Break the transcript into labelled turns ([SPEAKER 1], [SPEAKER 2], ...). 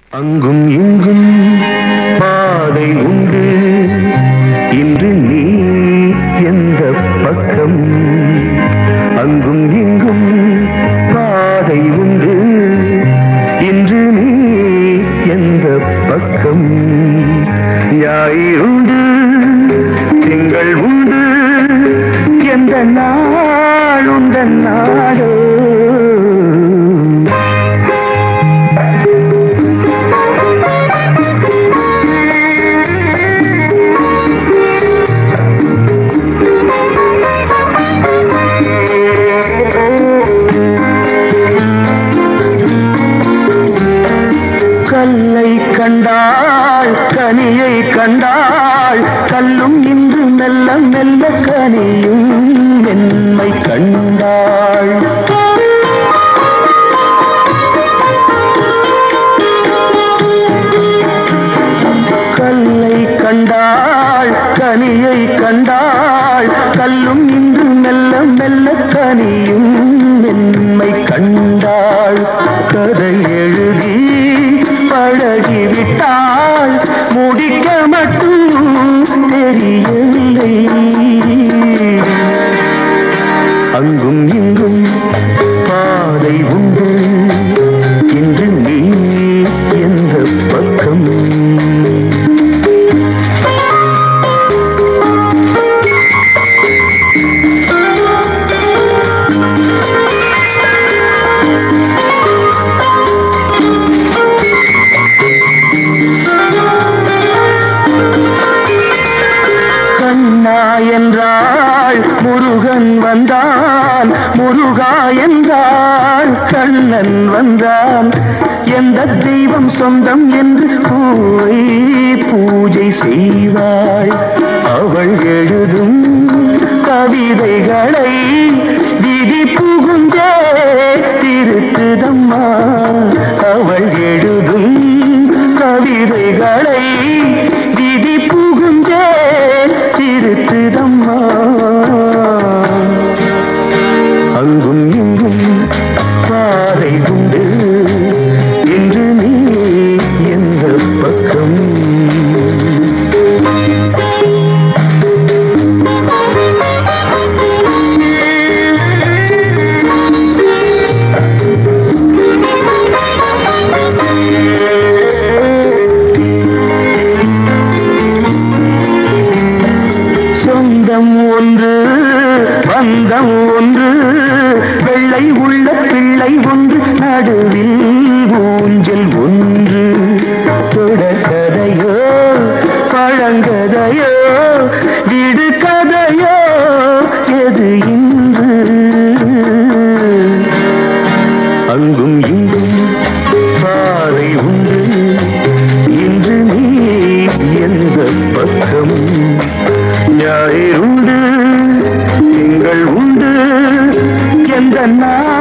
[SPEAKER 1] அங்கும் இங்கும் பாதை உண்டு இன்று நீ எந்த பக்கம் அங்கும் இங்கும் பாதை உண்டு இன்று நீ எந்த பக்கம் ஞாயிறுண்டு திங்கள் உண்டு எந்த நாள் உந்த நாடோ கல்லை கண்டாள் கனியை கண்டாள் கல்லும் இன்று மெல்ல மெல்ல கனியும் மென்மை கண்டாள் கல்லை கண்டாள் கனியை கண்டாள் கல்லும் இன்று மெல்ல மெல்ல கனியும் மென்மை கண்டாள் கதை எழுதி பழகிவிட்டாள் முடிக்க மட்டும் தெரியவில்லை அங்கும் இங்கும் பாதை உண்டு இன்று நீ எந்த பக்கம் கண்ணா என்றாள் முருகன் வந்தான் முருகா என்றாள் கண்ணன் வந்தான் எந்த தெய்வம் சொந்தம் என்று கூறி பூஜை செய்வாள் அவள் எழுதும் கவிதைகளை விதி புகுந்தே திருத்துதம்மா அவள் எழுதும் கவிதைகளை விதி புகுந்தே திருத்துதம்மா அங்கும் இங்கும் பாதை உண்டு இன்று நீ எந்த பக்கம் சொந்தம் ஒன்று பந்தம் ஒன்று வெள்ளை உள்ள பிள்ளை ஒன்று நடுவில் ஊஞ்சல் ஒன்று தொடக்கதையோ பழங்கதையோ விடு கதையோ எது இன்று அங்கும் இங்கும் பாறை உண்டு இன்று நீ எந்த பக்கம் ஞாயிறுண்டு திங்கள் உண்டு எந்த நாள்